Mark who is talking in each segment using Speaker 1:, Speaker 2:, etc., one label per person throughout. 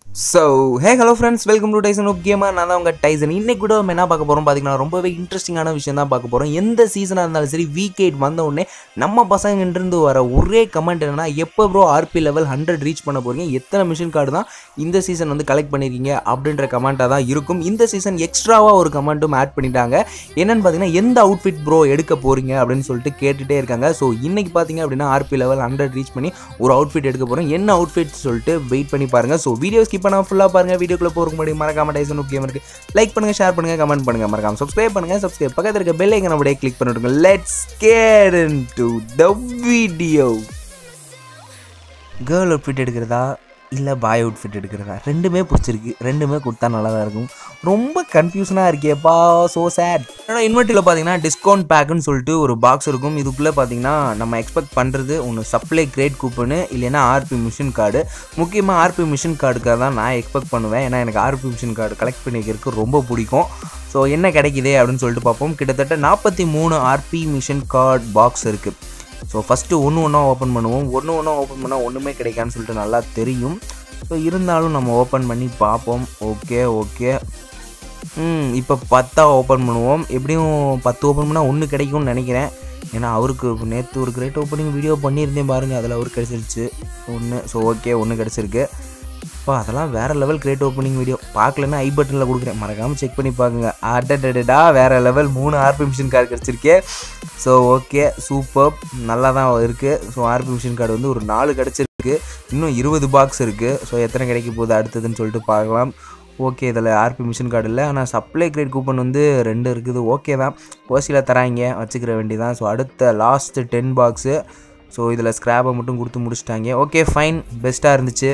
Speaker 1: so hey hello friends welcome to Tyson of gamer நான் தான் உங்கள் டைசன் இன்னைக்கு கூட நம்ம என்ன பார்க்க போகிறோம் பார்த்தீங்கன்னா ரொம்பவே இன்ட்ரெஸ்டிங்கான விஷயம் தான் பார்க்க போகிறோம் எந்த சீசனாக இருந்தாலும் சரி வீக் எயிட் வந்த உடனே நம்ம பசங்கிட்டிருந்து வர ஒரே கமெண்ட் என்னன்னா எப்போ bro RP level hundred reach பண்ண போகிறீங்க எத்தனை மிஷின் கார்டு தான் இந்த சீசன் வந்து கலெக்ட் பண்ணியிருக்கீங்க அப்படின்ற கமெண்ட்டாக தான் இருக்கும் இந்த சீசன் எக்ஸ்ட்ராவாக ஒரு கமெண்ட்டும் ஆட் பண்ணிட்டாங்க என்னன்னு பார்த்தீங்கன்னா எந்த அவுட்ஃபிட் ப்ரோ எடுக்க போகிறீங்க அப்படின்னு சொல்லிட்டு கேட்டுகிட்டே இருக்காங்க ஸோ இன்னைக்கு பார்த்தீங்க அப்படின்னா ஆர்பி லெவல் ஹண்ட்ரட் ரீச் பண்ணி ஒரு அவுட்ஃபிட் எடுக்க போகிறோம் என்ன அவுட்ஃபிட் சொல்லிட்டு வெயிட் பண்ணி பாருங்கள் ஸோ வீடியோ ஸ்கிப் பண்ணால் ஃபுல்லாக பாருங்கள் வீடியோக்குள்ளே போகிறக்கு முன்னாடி மறக்காம டைசன் கேம் இருக்கு லைக் பண்ணுங்கள் ஷேர் பண்ணுங்கள் கமெண்ட் பண்ணுங்கள் மறக்காம சப்ஸ்கிரைப் பண்ணுங்கள் சப்ஸ்கிரைப் பக்கத்தில் இருக்க பெல் ஐக்கன் அப்படியே கிளிக் பண்ணிவிடுங்க let's get to the video girl outfit எடுக்கிறதா இல்லை பாய் அவுட்ஃபிட் எடுக்கிறதா ரெண்டுமே பிடிச்சிருக்கு ரெண்டுமே கொடுத்தா நல்லா தான் இருக்கும் ரொம்ப கன்ஃபியூஷனாக இருக்கேப்பா ஸோ சேட் ஆனால் இன்வெர்ட்டில் பார்த்தீங்கன்னா டிஸ்கவுண்ட் பேக்குன்னு சொல்லிட்டு ஒரு பாக்ஸ் இருக்கும் இதுக்குள்ளே பார்த்தீங்கன்னா நம்ம எக்ஸ்பெக்ட் பண்ணுறது ஒன்று சப்ளை கிரேட் கூப்பனு இல்லைன்னா ஆர்பி மிஷின் கார்டு முக்கியமாக ஆர்பி மிஷின் கார்டுக்காக தான் நான் எக்ஸ்பெக்ட் பண்ணுவேன் ஏன்னா எனக்கு ஆர்பி மிஷின் கார்டு கலெக்ட் பண்ணி வைக்கிறதுக்கு ரொம்ப பிடிக்கும் ஸோ என்ன கிடைக்குதே அப்படின்னு சொல்லிட்டு பார்ப்போம் கிட்டத்தட்ட நாற்பத்தி மூணு ஆர்பி மிஷின் கார்டு பாக்ஸ் இருக்குது ஸோ ஃபஸ்ட்டு ஒன்று ஒன்றா ஓப்பன் பண்ணுவோம் ஒன்று ஒன்றா ஓப்பன் பண்ணால் ஒன்றுமே கிடைக்கான்னு சொல்லிட்டு நல்லா தெரியும் ஸோ இருந்தாலும் நம்ம ஓப்பன் பண்ணி பார்ப்போம் ஓகே ஓகே ம் இப்போ பத்தா ஓப்பன் பண்ணுவோம் எப்படியும் பத்து ஓப்பன் பண்ணால் ஒன்று கிடைக்கும்னு நினைக்கிறேன் ஏன்னா அவருக்கு நேற்று ஒரு கிரேட் ஓப்பனிங் வீடியோ பண்ணியிருந்தேன் பாருங்கள் அதில் அவருக்கு கிடச்சிருச்சு ஒன்று ஸோ ஓகே ஒன்று கிடச்சிருக்கு அப்பா அதெல்லாம் வேறு லெவல் கிரேட் ஓப்பனிங் வீடியோ பார்க்கலன்னா ஐ பட்டனில் கொடுக்குறேன் மறக்காமல் செக் பண்ணி பாருங்க அடடடா வேறு லெவல் மூணு ஆர்பி மிஷின் கார்டு கிடச்சிருக்கே ஸோ ஓகே சூப்பர் நல்லா தான் இருக்குது ஸோ ஆர்பி மிஷின் கார்டு வந்து ஒரு நாலு கிடச்சிருக்கு இன்னும் இருபது பாக்ஸ் இருக்குது ஸோ எத்தனை கிடைக்க போகுது அடுத்ததுன்னு சொல்லிட்டு பார்க்கலாம் ஓகே இதில் ஆர்பி மிஷின் கார்டு இல்லை ஆனால் சப்ளை கிரேட் கூப்பன் வந்து ரெண்டு இருக்குது ஓகே தான் ஓசியில் தராங்க வச்சுக்கிற வேண்டியதான் ஸோ அடுத்த லாஸ்ட்டு டென் பாக்ஸு ஸோ இதில் ஸ்க்ராப்பை மட்டும் கொடுத்து முடிச்சிட்டாங்க ஓகே ஃபைன் பெஸ்ட்டாக இருந்துச்சு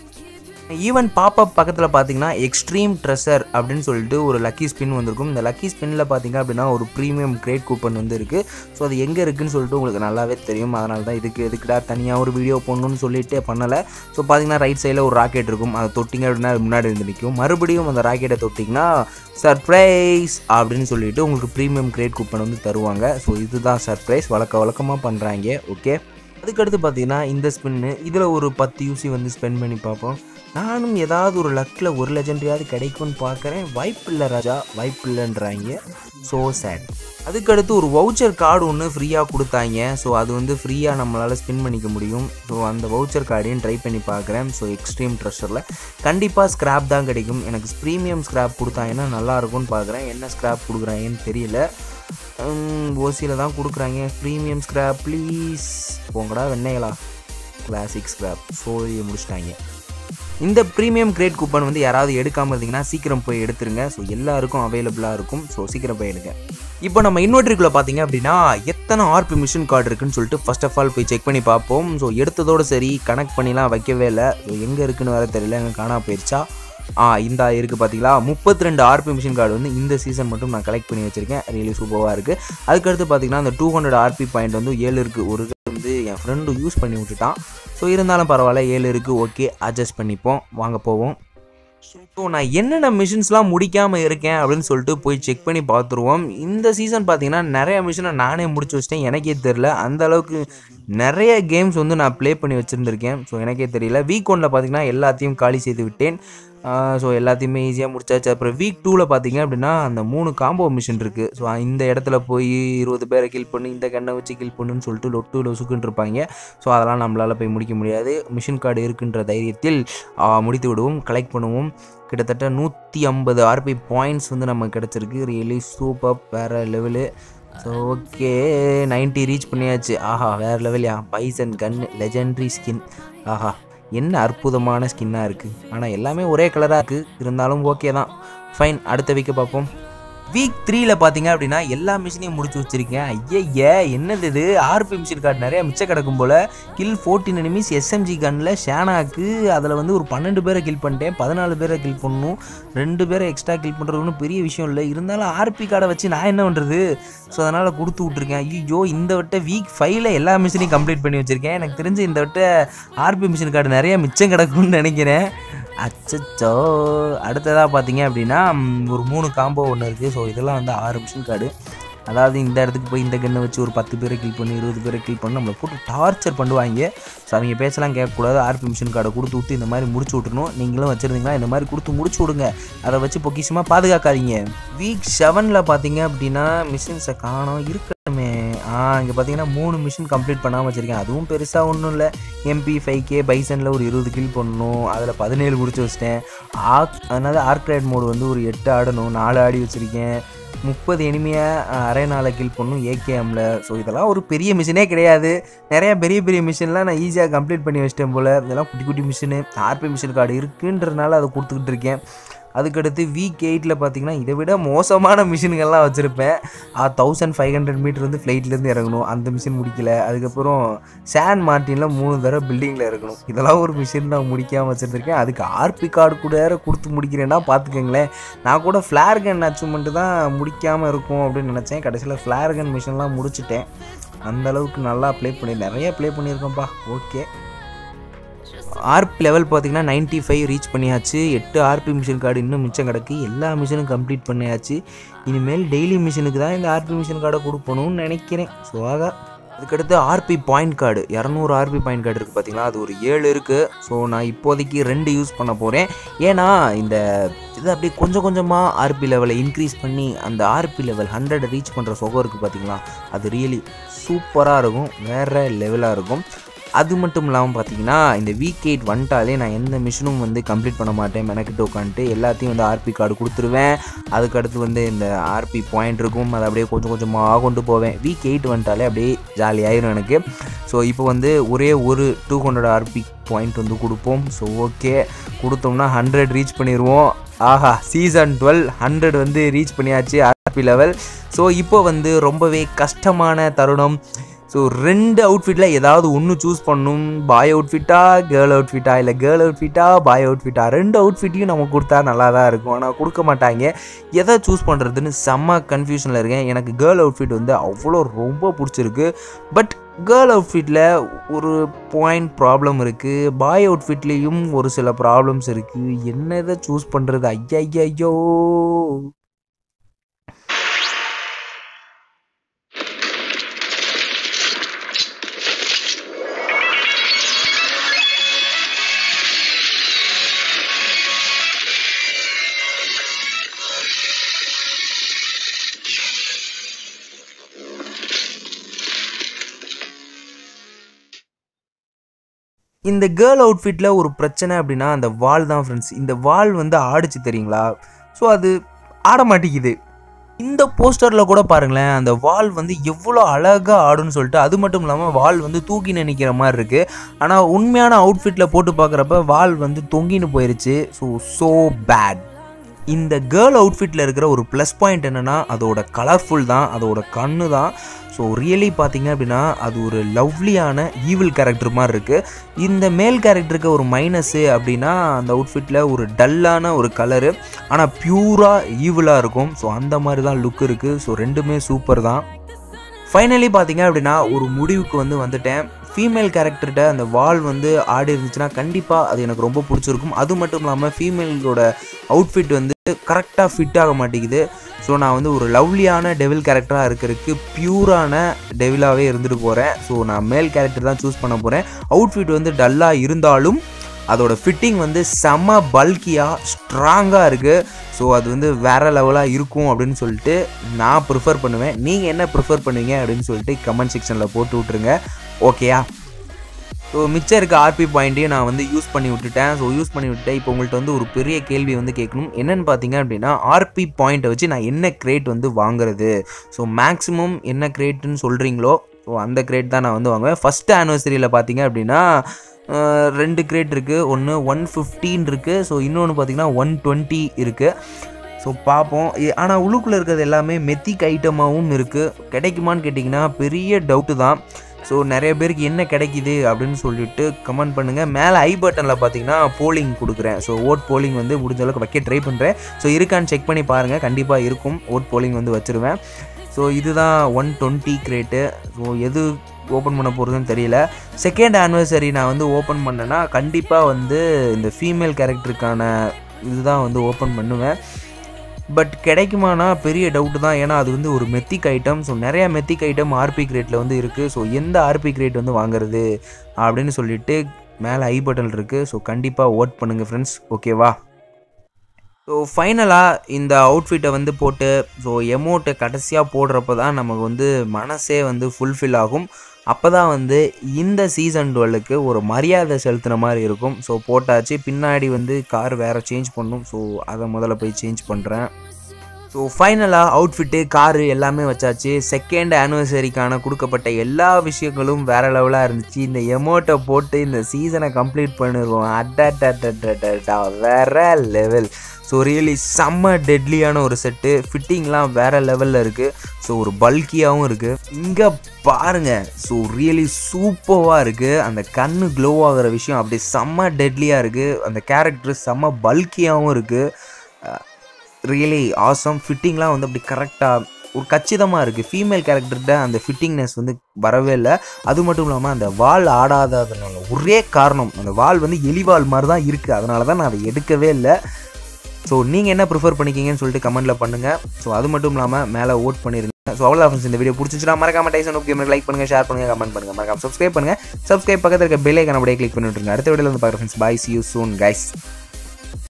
Speaker 1: ஈவன் பாப்பப் பக்கத்தில் பார்த்தீங்கன்னா எக்ஸ்ட்ரீம் ட்ரெஷர் அப்படின்னு சொல்லிட்டு ஒரு லக்கி ஸ்பின் வந்திருக்கும் இந்த லக்கி ஸ்பின்னில் பார்த்தீங்க அப்படின்னா ஒரு ப்ரீமியம் கிரேட் கூப்பன் வந்து இருக்குது ஸோ அது எங்கே இருக்குன்னு சொல்லிட்டு உங்களுக்கு நல்லாவே தெரியும் அதனால தான் இதுக்கு எதுக்குடா தனியாக ஒரு வீடியோ போடணும்னு சொல்லிட்டு பண்ணலை ஸோ பார்த்தீங்கன்னா ரைட் சைடில் ஒரு ராக்கெட் இருக்கும் அதை தொட்டிங்க அப்படின்னா அது முன்னாடி இருந்து நிற்கும் மறுபடியும் அந்த ராக்கெட்டை தொட்டிங்கன்னா சர்ப்ரைஸ் அப்படின்னு சொல்லிட்டு உங்களுக்கு ப்ரீமியம் கிரேட் கூப்பன் வந்து தருவாங்க ஸோ இதுதான் சர்ப்ரைஸ் வழக்க வழக்கமாக பண்ணுறாங்க ஓகே அதுக்கடுத்து பார்த்தீங்கன்னா இந்த ஸ்பின்னு இதில் ஒரு பத்து யூசி வந்து ஸ்பெண்ட் பண்ணி பார்ப்போம் நானும் ஏதாவது ஒரு லக்கில் ஒரு லெஜண்ட்ரியாவது கிடைக்கும்னு பார்க்குறேன் வாய்ப்பில்லை ராஜா வாய்ப்பில்லைன்றாங்க ஸோ சேட் அதுக்கடுத்து ஒரு வவுச்சர் கார்டு ஒன்று ஃப்ரீயாக கொடுத்தாங்க ஸோ அது வந்து ஃப்ரீயாக நம்மளால் ஸ்பின் பண்ணிக்க முடியும் ஸோ அந்த வவுச்சர் கார்டையும் ட்ரை பண்ணி பார்க்குறேன் ஸோ எக்ஸ்ட்ரீம் ட்ரெஷரில் கண்டிப்பாக ஸ்க்ராப் தான் கிடைக்கும் எனக்கு ப்ரீமியம் ஸ்க்ராப் கொடுத்தாங்கன்னா நல்லாயிருக்கும்னு பார்க்குறேன் என்ன ஸ்க்ராப் கொடுக்குறாங்கன்னு தெரியல ஓசியில் தான் கொடுக்குறாங்க ப்ரீமியம் ஸ்க்ராப் ப்ளீஸ் போங்கடா வெண்ணைகளா கிளாசிக் ஸ்க்ராப் சோழியை முடிச்சிட்டாங்க இந்த ப்ரீமியம் கிரேட் கூப்பன் வந்து யாராவது எடுக்காமல் இருந்தீங்கன்னா சீக்கிரம் போய் எடுத்துருங்க ஸோ எல்லாருக்கும் அவைலபிளாக இருக்கும் ஸோ சீக்கிரம் போய் எடுங்க இப்போ நம்ம இன்வெர்ட்ரிக்குள்ளே பார்த்தீங்க அப்படின்னா எத்தனை ஆர்பி மிஷின் கார்டு இருக்குன்னு சொல்லிட்டு ஃபர்ஸ்ட் ஆஃப் ஆல் போய் செக் பண்ணி பார்ப்போம் ஸோ எடுத்ததோடு சரி கனெக்ட் பண்ணிலாம் வைக்கவே இல்லை ஸோ எங்கே இருக்குன்னு வேறு தெரியல எங்கே காணா போயிடுச்சா ஆ இந்த இருக்குது பார்த்தீங்களா முப்பத்தி ரெண்டு ஆர்பி மிஷின் கார்டு வந்து இந்த சீசன் மட்டும் நான் கலெக்ட் பண்ணி வச்சுருக்கேன் ரியலி சூப்பராக இருக்குது அதுக்கடுத்து பார்த்தீங்கன்னா அந்த டூ ஹண்ட்ரட் ஆர்பி பாயிண்ட் வந்து ஏழு இருக்குது ஒரு இது வந்து என் ஃப்ரெண்டு யூஸ் பண்ணி விட்டுட்டான் ஸோ இருந்தாலும் பரவாயில்ல ஏழு இருக்குது ஓகே அட்ஜஸ்ட் பண்ணிப்போம் வாங்க போவோம் ஸோ நான் என்னென்ன மிஷின்ஸ்லாம் முடிக்காமல் இருக்கேன் அப்படின்னு சொல்லிட்டு போய் செக் பண்ணி பார்த்துருவோம் இந்த சீசன் பார்த்தீங்கன்னா நிறைய மிஷினை நானே முடிச்சு வச்சிட்டேன் எனக்கே தெரில அந்த அளவுக்கு நிறைய கேம்ஸ் வந்து நான் ப்ளே பண்ணி வச்சுருந்துருக்கேன் ஸோ எனக்கே தெரியல வீக் ஒனில் பார்த்தீங்கன்னா எல்லாத்தையும் காலி செய்து விட்டேன் ஸோ எல்லாத்தையுமே ஈஸியாக முடிச்சாச்சு அப்புறம் வீக் டூவில் பார்த்தீங்க அப்படின்னா அந்த மூணு காம்போ மிஷின் இருக்குது ஸோ இந்த இடத்துல போய் இருபது பேரை கில் பண்ணு இந்த கண்ணை வச்சு கில் பண்ணுன்னு சொல்லிட்டு லொட்டு லொசுக்குன்னு இருப்பாங்க ஸோ அதெல்லாம் நம்மளால் போய் முடிக்க முடியாது மிஷின் கார்டு இருக்குன்ற தைரியத்தில் முடித்து விடுவோம் கலெக்ட் பண்ணுவோம் கிட்டத்தட்ட நூற்றி ஐம்பது ஆர்பி பாயிண்ட்ஸ் வந்து நமக்கு கிடச்சிருக்கு ரியலி சூப்பர் வேறு level so okay ninety reach பண்ணியாச்சு ஆஹா வேறு லெவலியா பைசன் கன் லெஜெண்ட்ரி ஸ்கின் ஆஹா என்ன அற்புதமான ஸ்கின்னாக இருக்குது ஆனால் எல்லாமே ஒரே கலராக இருக்குது இருந்தாலும் ஓகே தான் ஃபைன் அடுத்த வீக்கை பார்ப்போம் வீக் த்ரீல பார்த்தீங்க அப்படின்னா எல்லா மிஷினையும் முடிச்சு வச்சிருக்கேன் ஐயய்ய என்னது இது ஆர்பி மிஷின் கார்டு நிறைய மிச்சம் கிடக்கும் போல் கில் ஃபோர்டீன் எனிமிஸ் எஸ்எம்ஜி கன்னில் ஷேனாக்கு அதில் வந்து ஒரு பன்னெண்டு பேரை கில் பண்ணிட்டேன் பதினாலு பேரை கில் பண்ணணும் ரெண்டு பேரை எக்ஸ்ட்ரா கில் பண்ணுறது ஒன்றும் பெரிய விஷயம் இல்லை இருந்தாலும் ஆர்பி கார்டை வச்சு நான் என்ன பண்ணுறது ஸோ அதனால் கொடுத்து விட்ருக்கேன் ஐயோ இந்த வட்ட வீக் ஃபைவ்ல எல்லா மிஷினையும் கம்ப்ளீட் பண்ணி வச்சுருக்கேன் எனக்கு தெரிஞ்சு இந்த வட்ட ஆர்பி மிஷின் கார்டு நிறைய மிச்சம் கிடக்கும்னு நினைக்கிறேன் அச்சச்சோ அடுத்ததாக பார்த்தீங்க அப்படின்னா ம், ஒரு மூணு காம்போ ஒன்று இருக்குது ஸோ இதெல்லாம் வந்து ஆறு மிஷின் கார்டு அதாவது இந்த இடத்துக்கு போய் இந்த கன்னை வச்சு ஒரு பத்து பேரை கில் பண்ணி இருபது பேரை கில் பண்ணி நம்மளை போட்டு டார்ச்சர் பண்ணுவாங்க ஸோ அவங்க பேசலாம் கேட்கக்கூடாது ஆர்பி மிஷின் கார்டை கொடுத்து விட்டு இந்த மாதிரி முடிச்சு விட்றணும் நீங்களும் வச்சுருந்தீங்கன்னா இந்த மாதிரி கொடுத்து முடிச்சு விடுங்க அதை வச்சு பொக்கிஷமாக பாதுகாக்காதீங்க வீக் செவனில் பார்த்தீங்க அப்படின்னா மிஷின்ஸை காணோம் இருக்கணுமே ஆ இங்கே பார்த்தீங்கன்னா மூணு மிஷின் கம்ப்ளீட் பண்ணாமல் வச்சுருக்கேன் அதுவும் பெருசாக ஒன்றும் இல்லை எம்பி ஃபைவ் கே பைசனில் ஒரு இருபது கில் பண்ணணும் அதில் பதினேழு முடிச்சு வச்சிட்டேன் ஆக் அதனால ஆர்க்ரைட் மோடு வந்து ஒரு எட்டு ஆடணும் நாலு ஆடி வச்சுருக்கேன் முப்பது எனிமையாக அரை நாளை கில் பண்ணும் ஏகேஎம்மில் ஸோ இதெல்லாம் ஒரு பெரிய மிஷினே கிடையாது நிறையா பெரிய பெரிய மிஷின்லாம் நான் ஈஸியாக கம்ப்ளீட் பண்ணி வச்சிட்டேன் போல் இதெல்லாம் குட்டி குட்டி மிஷினு ஆர்பி மிஷின் கார்டு இருக்குன்றதுனால அதை கொடுத்துக்கிட்டு இருக்கேன் அதுக்கடுத்து வீக் எயிட்டில் பார்த்தீங்கன்னா இதை விட மோசமான மிஷின்கள்லாம் வச்சுருப்பேன் தௌசண்ட் ஃபைவ் ஹண்ட்ரட் மீட்டர் வந்து ஃப்ளைட்லேருந்து இறங்கணும் அந்த மிஷின் முடிக்கல அதுக்கப்புறம் சான் மார்ட்டினில் மூணு தடவை பில்டிங்கில் இருக்கணும் இதெல்லாம் ஒரு மிஷின் நான் முடிக்காமல் வச்சுருந்துருக்கேன் அதுக்கு ஆர்பி கார்டு கூட வேற கொடுத்து முடிக்கிறேன்னா பார்த்துக்கங்களேன் நான் கூட ஃப்ளார் கன் அச்சீவ்மெண்ட்டு தான் முடிக்காமல் இருக்கும் அப்படின்னு நினச்சேன் கடைசியில் ஃப்ளார் கன் மிஷின்லாம் முடிச்சிட்டேன் அந்த அளவுக்கு நல்லா ப்ளே பண்ணி நிறைய ப்ளே பண்ணியிருக்கேன்ப்பா ஓகே ஆர்பி லெவல் பார்த்தீங்கன்னா 95 ஃபைவ் ரீச் பண்ணியாச்சு எட்டு ஆர்பி மிஷின் கார்டு இன்னும் மிச்சம் கிடக்கு எல்லா மிஷினும் கம்ப்ளீட் பண்ணியாச்சு இனிமேல் டெய்லி மிஷினுக்கு தான் இந்த ஆர்பி மிஷின் கார்டை கொடுக்கணும்னு நினைக்கிறேன் ஸோ ஆகா அதுக்கடுத்து ஆர்பி பாயிண்ட் கார்டு இரநூறு ஆர்பி பாயிண்ட் கார்டு இருக்குது பார்த்தீங்களா அது ஒரு ஏழு இருக்குது ஸோ நான் இப்போதைக்கு ரெண்டு யூஸ் பண்ண போகிறேன் ஏன்னா இந்த இது அப்படியே கொஞ்சம் கொஞ்சமாக ஆர்பி லெவலை இன்க்ரீஸ் பண்ணி அந்த ஆர்பி லெவல் ஹண்ட்ரட் ரீச் பண்ணுற சுகம் இருக்குது பார்த்தீங்களா அது ரியலி சூப்பராக இருக்கும் வேறு லெவலாக இருக்கும் அது மட்டும் இல்லாமல் பார்த்தீங்கன்னா இந்த வீக் எயிட் வந்துட்டாலே நான் எந்த மிஷினும் வந்து கம்ப்ளீட் பண்ண மாட்டேன் மெனக்கிட்டு உட்காந்துட்டு எல்லாத்தையும் வந்து ஆர்பி கார்டு கொடுத்துருவேன் அதுக்கடுத்து வந்து இந்த ஆர்பி பாயிண்ட் இருக்கும் அதை அப்படியே கொஞ்சம் கொஞ்சமாக கொண்டு போவேன் வீக் எயிட் வந்துட்டாலே அப்படியே ஜாலியாயிரும் எனக்கு ஸோ இப்போ வந்து ஒரே ஒரு டூ ஹண்ட்ரட் ஆர்பி பாயிண்ட் வந்து கொடுப்போம் ஸோ ஓகே கொடுத்தோம்னா ஹண்ட்ரட் ரீச் பண்ணிடுவோம் ஆஹா சீசன் டுவெல் ஹண்ட்ரட் வந்து ரீச் பண்ணியாச்சு ஆர்பி லெவல் ஸோ இப்போ வந்து ரொம்பவே கஷ்டமான தருணம் ஸோ ரெண்டு அவுட்ஃபிட்டில் ஏதாவது ஒன்று சூஸ் பண்ணணும் பாய் அவுட்ஃபிட்டா கேர்ள் அவுட்ஃபிட்டா இல்லை கேர்ள் அவுட்ஃபிட்டா பாய் அவுட்ஃபிட்டா ரெண்டு அவுட்ஃபிட்டையும் நம்ம கொடுத்தா நல்லா தான் இருக்கும் ஆனால் கொடுக்க மாட்டாங்க எதை சூஸ் பண்ணுறதுன்னு செம்ம கன்ஃபியூஷனில் இருக்கேன் எனக்கு கேர்ள் அவுட்ஃபிட் வந்து அவ்வளோ ரொம்ப பிடிச்சிருக்கு பட் கேர்ள் அவுட்ஃபிட்டில் ஒரு பாயிண்ட் ப்ராப்ளம் இருக்குது பாய் அவுட்ஃபிட்லேயும் ஒரு சில ப்ராப்ளம்ஸ் இருக்குது என்ன இதை சூஸ் பண்ணுறது ஐயா ஐயோ இந்த கேர்ள் அவுட்ஃபிட்டில் ஒரு பிரச்சனை அப்படின்னா அந்த வால் தான் ஃப்ரெண்ட்ஸ் இந்த வால் வந்து ஆடிச்சு தெரியுங்களா ஸோ அது ஆட மாட்டேங்குது இந்த போஸ்டரில் கூட பாருங்களேன் அந்த வால் வந்து எவ்வளோ அழகாக ஆடுன்னு சொல்லிட்டு அது மட்டும் இல்லாமல் வால் வந்து தூக்கி நினைக்கிற மாதிரி இருக்குது ஆனால் உண்மையான அவுட்ஃபிட்டில் போட்டு பார்க்குறப்ப வால் வந்து தொங்கின்னு போயிருச்சு ஸோ ஸோ பேட் இந்த கேர்ள் அவுட்ஃபிட்டில் இருக்கிற ஒரு ப்ளஸ் பாயிண்ட் என்னென்னா அதோட கலர்ஃபுல் தான் அதோட கண்ணு தான் ஸோ ரியலி பார்த்தீங்க அப்படின்னா அது ஒரு லவ்லியான ஈவில் கேரக்டர் மாதிரி இருக்குது இந்த மேல் கேரக்டருக்கு ஒரு மைனஸு அப்படின்னா அந்த அவுட்ஃபிட்டில் ஒரு டல்லான ஒரு கலரு ஆனால் பியூராக ஈவிலாக இருக்கும் ஸோ அந்த மாதிரி தான் லுக் இருக்குது ஸோ ரெண்டுமே சூப்பர் தான் ஃபைனலி பார்த்தீங்க அப்படின்னா ஒரு முடிவுக்கு வந்து வந்துட்டேன் ஃபீமேல் கேரக்டர்கிட்ட அந்த வால் வந்து ஆடி இருந்துச்சுன்னா கண்டிப்பாக அது எனக்கு ரொம்ப பிடிச்சிருக்கும் அது மட்டும் இல்லாமல் ஃபீமேலோட அவுட்ஃபிட் வந்து கரெக்டாக ஃபிட் ஆக மாட்டேங்குது ஸோ நான் வந்து ஒரு லவ்லியான டெவில் கேரக்டராக இருக்கிறதுக்கு பியூரான டெவிலாகவே இருந்துட்டு போகிறேன் ஸோ நான் மேல் கேரக்டர் தான் சூஸ் பண்ண போகிறேன் அவுட்ஃபிட் வந்து டல்லாக இருந்தாலும் அதோட ஃபிட்டிங் வந்து செம்ம பல்கியாக ஸ்ட்ராங்காக இருக்குது ஸோ அது வந்து வேறு லெவலாக இருக்கும் அப்படின்னு சொல்லிட்டு நான் ப்ரிஃபர் பண்ணுவேன் நீங்கள் என்ன ப்ரிஃபர் பண்ணுவீங்க அப்படின்னு சொல்லிட்டு கமெண்ட் செக்ஷனில் போட்டு விட்ருங்க ஓகேயா ஸோ மிச்சம் இருக்க ஆர்பி பாயிண்ட்டையும் நான் வந்து யூஸ் பண்ணி விட்டுட்டேன் ஸோ யூஸ் பண்ணி விட்டுட்டேன் இப்போ உங்கள்கிட்ட வந்து ஒரு பெரிய கேள்வி வந்து கேட்கணும் என்னென்னு பார்த்தீங்க அப்படின்னா ஆர்பி பாயிண்ட்டை வச்சு நான் என்ன கிரேட் வந்து வாங்குறது ஸோ மேக்ஸிமம் என்ன கிரேட்டுன்னு சொல்கிறீங்களோ ஸோ அந்த கிரேட் தான் நான் வந்து வாங்குவேன் ஃபஸ்ட்டு ஆனிவர்சரியில் பார்த்தீங்க அப்படின்னா அஹ், ரெண்டு கிரேட் இருக்குது ஒன்று ஒன் ஃபிஃப்டீன் இருக்குது ஸோ இன்னொன்று பார்த்தீங்கன்னா ஒன் டுவெண்ட்டி இருக்குது ஸோ பார்ப்போம் ஆனால் உள்ளுக்குள்ளே இருக்கிறது எல்லாமே மெத்திக் ஐட்டமாகவும் இருக்குது கிடைக்குமான்னு கேட்டிங்கன்னா பெரிய டவுட்டு தான் ஸோ நிறைய பேருக்கு என்ன கிடைக்குது அப்படின்னு சொல்லிட்டு கமெண்ட் பண்ணுங்கள் மேலே ஐ பட்டனில் பார்த்தீங்கன்னா போலிங் கொடுக்குறேன் ஸோ ஓட் போலிங் வந்து முடிஞ்ச அளவுக்கு வைக்க ட்ரை பண்ணுறேன் ஸோ இருக்கான்னு செக் பண்ணி பாருங்கள் கண்டிப்பாக இருக்கும் ஓட் போலிங் வந்து வச்சுருவேன் ஸோ இதுதான் ஒன் டுவெண்ட்டி கிரேட்டு ஸோ எது ஓப்பன் பண்ண போகிறதுன்னு தெரியல செகண்ட் ஆனிவர்சரி நான் வந்து ஓப்பன் பண்ணேன்னா கண்டிப்பாக வந்து இந்த ஃபீமேல் கேரக்டருக்கான இதுதான் வந்து ஓப்பன் பண்ணுவேன் பட் கிடைக்குமானா பெரிய டவுட்டு தான் ஏன்னா அது வந்து ஒரு மெத்திக் ஐட்டம் ஸோ நிறையா மெத்திக் ஐட்டம் ஆர்பி கிரேட்டில் வந்து இருக்குது ஸோ எந்த ஆர்பி கிரேட் வந்து வாங்குறது அப்படின்னு சொல்லிட்டு மேலே ஐ பட்டன் இருக்குது ஸோ கண்டிப்பாக ஓட் பண்ணுங்கள் ஃப்ரெண்ட்ஸ் ஓகேவா ஸோ ஃபைனலாக இந்த அவுட்ஃபிட்டை வந்து போட்டு ஸோ எமௌண்ட்டை கடைசியாக போடுறப்ப தான் நமக்கு வந்து மனசே வந்து ஃபுல்ஃபில் ஆகும் அப்போ தான் வந்து இந்த சீசன் டுவெல்லுக்கு ஒரு மரியாதை செலுத்துன மாதிரி இருக்கும் ஸோ போட்டாச்சு பின்னாடி வந்து கார் வேறு சேஞ்ச் பண்ணும் ஸோ அதை முதல்ல போய் சேஞ்ச் பண்ணுறேன் ஸோ ஃபைனலாக அவுட்ஃபிட்டு காரு எல்லாமே வச்சாச்சு செகண்ட் ஆனிவர்சரிக்கான கொடுக்கப்பட்ட எல்லா விஷயங்களும் வேறு லெவலாக இருந்துச்சு இந்த எமௌண்ட்டை போட்டு இந்த சீசனை கம்ப்ளீட் பண்ணிடுவோம் அட்டா வேற லெவல் ஸோ ரியலி செம்ம டெட்லியான ஒரு செட்டு ஃபிட்டிங்லாம் வேறு லெவலில் இருக்குது ஸோ ஒரு பல்கியாகவும் இருக்குது இங்கே பாருங்கள் ஸோ ரியலி சூப்பராக இருக்குது அந்த கண்ணு க்ளோ ஆகிற விஷயம் அப்படி செம்ம டெட்லியாக இருக்குது அந்த கேரக்டர் செம்ம பல்கியாகவும் இருக்குது ரியலி ஆசம் ஃபிட்டிங்லாம் வந்து அப்படி கரெக்டாக ஒரு கச்சிதமாக இருக்குது ஃபீமேல் கேரக்டர்கிட்ட அந்த ஃபிட்டிங்னஸ் வந்து வரவே இல்லை அது மட்டும் இல்லாமல் அந்த வால் ஆடாததுனால ஒரே காரணம் அந்த வால் வந்து எலிவால் மாதிரி தான் இருக்குது அதனால தான் நான் அதை எடுக்கவே இல்லை ஸோ நீங்கள் என்ன ப்ரிஃபர் பண்ணிக்கிங்கன்னு சொல்லிட்டு கமெண்ட்டில் பண்ணுங்கள் ஸோ அது மட்டும் இல்லாமல் மேலே ஓட் பண்ணிருங்க ஸோ அவ்வளோ ஃப்ரெண்ட்ஸ் இந்த வீடியோ பிடிச்சிச்சுன்னா மறக்காம டைசன் ஓகே லைக் பண்ணுங்கள் ஷேர் பண்ணுங்கள் கமெண்ட் பண்ணுங்கள் மறக்காம சப்ஸ்கிரைப் பண்ணுங்கள் சப்ஸ்கிரைப் பக்கத்தில் இருக்க பெல் ஐக்கன் அப்படியே கிளிக் பண்ணி விட்டுருங்க அடுத்த வீடியோவில் வந்து பார்க்குறேன் friends bye see you soon guys